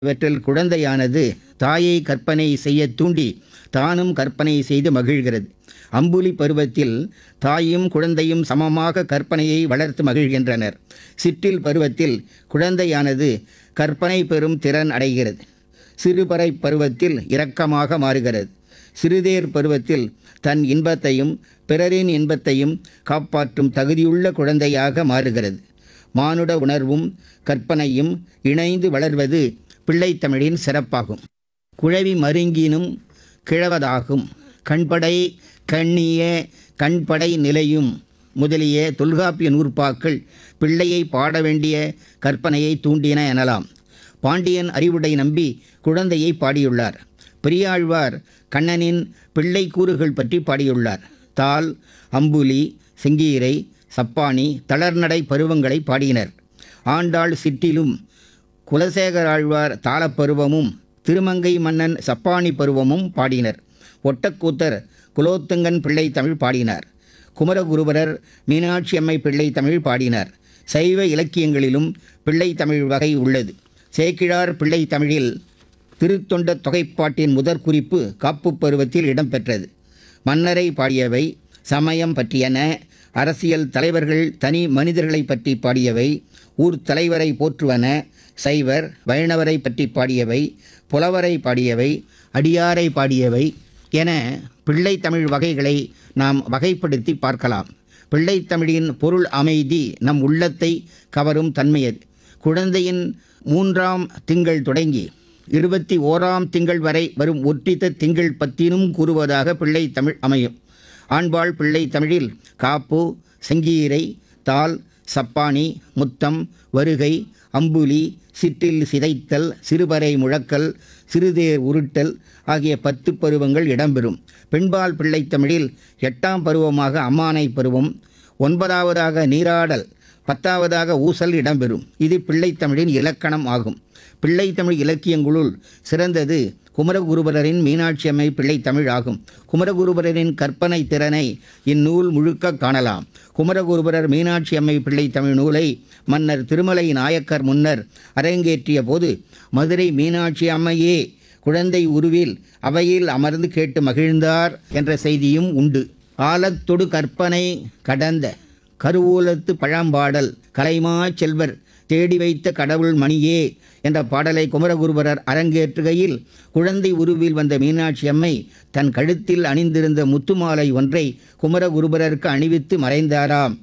இவற்றில் குழந்தையானது தாயை கற்பனை செய்ய தூண்டி தானும் கற்பனை செய்து மகிழ்கிறது அம்புலி பருவத்தில் தாயும் குழந்தையும் சமமாக கற்பனையை வளர்த்து மகிழ்கின்றனர் சிற்றில் பருவத்தில் குழந்தையானது கற்பனை பெறும் திறன் அடைகிறது சிறுபறை பருவத்தில் இரக்கமாக மாறுகிறது சிறுதேர் பருவத்தில் தன் இன்பத்தையும் பிறரின் இன்பத்தையும் காப்பாற்றும் தகுதியுள்ள குழந்தையாக மாறுகிறது மானுட உணர்வும் கற்பனையும் இணைந்து வளர்வது பிள்ளைத்தமிழின் சிறப்பாகும் குழவி மருங்கினும் கிழவதாகும் கண்படை கண்ணிய கண்படை நிலையும் முதலிய தொல்காப்பிய நூற்பாக்கள் பிள்ளையை பாட வேண்டிய கற்பனையை தூண்டின எனலாம் பாண்டியன் அறிவுடை நம்பி குழந்தையை பாடியுள்ளார் பெரியாழ்வார் கண்ணனின் பிள்ளை கூறுகள் பற்றி பாடியுள்ளார் தால் அம்புலி செங்கீரை சப்பானி தளர்நடை பருவங்களை பாடினர் ஆண்டாள் சிற்றிலும் குலசேகராழ்வார் தாளப்பருவமும் திருமங்கை மன்னன் சப்பானி பருவமும் பாடினர் ஒட்டக்கூத்தர் குலோத்துங்கன் பிள்ளை தமிழ் பாடினார் குமரகுருபரர் மீனாட்சி அம்மை பிள்ளை தமிழ் பாடினார் சைவ இலக்கியங்களிலும் பிள்ளை தமிழ் வகை உள்ளது சேக்கிழார் பிள்ளை தமிழில் திருத்தொண்ட தொகைப்பாட்டின் முதற் குறிப்பு காப்புப் பருவத்தில் இடம்பெற்றது மன்னரை பாடியவை சமயம் பற்றியன அரசியல் தலைவர்கள் தனி மனிதர்களை பற்றி பாடியவை ஊர் தலைவரை போற்றுவன சைவர் வைணவரை பற்றி பாடியவை புலவரை பாடியவை அடியாரை பாடியவை என பிள்ளைத்தமிழ் வகைகளை நாம் வகைப்படுத்தி பார்க்கலாம் பிள்ளைத்தமிழின் பொருள் அமைதி நம் உள்ளத்தை கவரும் தன்மையது குழந்தையின் மூன்றாம் திங்கள் தொடங்கி இருபத்தி ஓராம் திங்கள் வரை வரும் ஒற்றித்த திங்கள் பத்தினும் கூறுவதாக பிள்ளை தமிழ் அமையும் ஆண்பாள் பிள்ளை தமிழில் காப்பு செங்கீரை தால் சப்பானி முத்தம் வருகை அம்புலி சிற்றில் சிதைத்தல் சிறுபறை முழக்கல் சிறுதேர் உருட்டல் ஆகிய பத்து பருவங்கள் இடம்பெறும் பெண்பால் பிள்ளை தமிழில் எட்டாம் பருவமாக அம்மானை பருவம் ஒன்பதாவதாக நீராடல் பத்தாவதாக ஊசல் இடம்பெறும் இது பிள்ளைத்தமிழின் இலக்கணம் ஆகும் பிள்ளைத்தமிழ் இலக்கியங்களுள் சிறந்தது குமரகுருபரரின் மீனாட்சி அம்மை பிள்ளைத்தமிழ் ஆகும் குமரகுருபரரின் கற்பனை திறனை இந்நூல் முழுக்க காணலாம் குமரகுருபரர் மீனாட்சி அம்மை பிள்ளைத்தமிழ் நூலை மன்னர் திருமலை நாயக்கர் முன்னர் அரங்கேற்றிய போது மதுரை மீனாட்சி அம்மையே குழந்தை உருவில் அவையில் அமர்ந்து கேட்டு மகிழ்ந்தார் என்ற செய்தியும் உண்டு ஆலத்தொடு கற்பனை கடந்த கருவூலத்து பழம்பாடல் கலைமா செல்வர் தேடி வைத்த கடவுள் மணியே என்ற பாடலை குமரகுருபரர் அரங்கேற்றுகையில் குழந்தை உருவில் வந்த மீனாட்சி அம்மை தன் கழுத்தில் அணிந்திருந்த முத்துமாலை ஒன்றை குமரகுருபரருக்கு அணிவித்து மறைந்தாராம்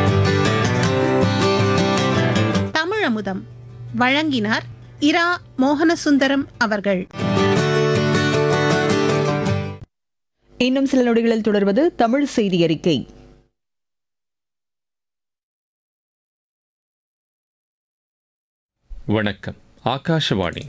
தமிழமுதம் வழங்கினார் இரா மோகனசுந்தரம் அவர்கள் இன்னும் சில நொடிகளில் தொடர்வது தமிழ் செய்தி அறிக்கை வணக்கம் ஆகாஷவாணி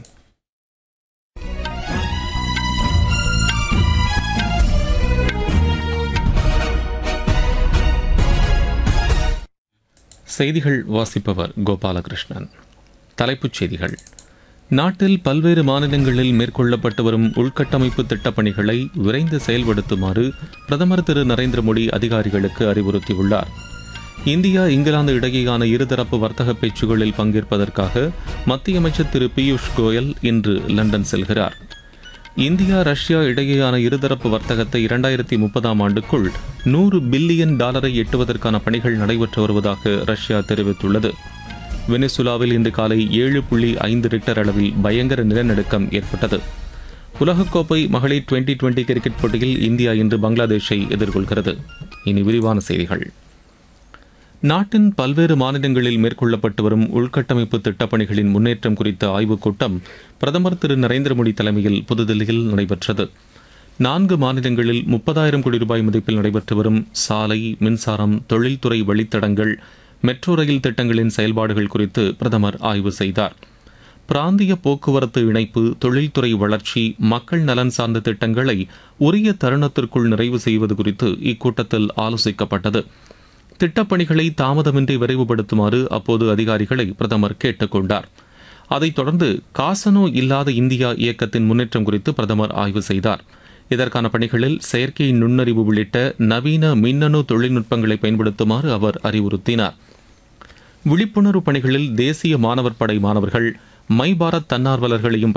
செய்திகள் வாசிப்பவர் கோபாலகிருஷ்ணன் தலைப்புச் செய்திகள் நாட்டில் பல்வேறு மாநிலங்களில் மேற்கொள்ளப்பட்டு வரும் உள்கட்டமைப்பு திட்டப்பணிகளை விரைந்து செயல்படுத்துமாறு பிரதமர் திரு நரேந்திர மோடி அதிகாரிகளுக்கு அறிவுறுத்தியுள்ளார் இந்தியா இங்கிலாந்து இடையேயான இருதரப்பு வர்த்தக பேச்சுகளில் பங்கேற்பதற்காக மத்திய அமைச்சர் திரு பியூஷ் கோயல் இன்று லண்டன் செல்கிறார் இந்தியா ரஷ்யா இடையேயான இருதரப்பு வர்த்தகத்தை இரண்டாயிரத்தி முப்பதாம் ஆண்டுக்குள் நூறு பில்லியன் டாலரை எட்டுவதற்கான பணிகள் நடைபெற்று வருவதாக ரஷ்யா தெரிவித்துள்ளது வெனிசுலாவில் இன்று காலை ஏழு புள்ளி ஐந்து ரிக்டர் அளவில் பயங்கர நிலநடுக்கம் ஏற்பட்டது உலகக்கோப்பை மகளிர் டுவெண்டி டுவெண்டி கிரிக்கெட் போட்டியில் இந்தியா இன்று பங்களாதேஷை எதிர்கொள்கிறது இனி விரிவான செய்திகள் நாட்டின் பல்வேறு மாநிலங்களில் மேற்கொள்ளப்பட்டு வரும் உள்கட்டமைப்பு திட்டப்பணிகளின் முன்னேற்றம் குறித்த ஆய்வுக் கூட்டம் பிரதமர் திரு நரேந்திர மோடி தலைமையில் புதுதில்லியில் நடைபெற்றது நான்கு மாநிலங்களில் முப்பதாயிரம் கோடி ரூபாய் மதிப்பில் நடைபெற்று வரும் சாலை மின்சாரம் தொழில்துறை வழித்தடங்கள் மெட்ரோ ரயில் திட்டங்களின் செயல்பாடுகள் குறித்து பிரதமர் ஆய்வு செய்தார் பிராந்திய போக்குவரத்து இணைப்பு தொழில்துறை வளர்ச்சி மக்கள் நலன் சார்ந்த திட்டங்களை உரிய தருணத்திற்குள் நிறைவு செய்வது குறித்து இக்கூட்டத்தில் ஆலோசிக்கப்பட்டது திட்டப்பணிகளை தாமதமின்றி விரைவுபடுத்துமாறு அப்போது அதிகாரிகளை பிரதமர் கேட்டுக்கொண்டார் அதைத் தொடர்ந்து காசனோ இல்லாத இந்தியா இயக்கத்தின் முன்னேற்றம் குறித்து பிரதமர் ஆய்வு செய்தார் இதற்கான பணிகளில் செயற்கை நுண்ணறிவு உள்ளிட்ட நவீன மின்னணு தொழில்நுட்பங்களை பயன்படுத்துமாறு அவர் அறிவுறுத்தினார் விழிப்புணர்வு பணிகளில் தேசிய மாணவர் படை மாணவர்கள் மை பாரத் தன்னார்வலர்களையும்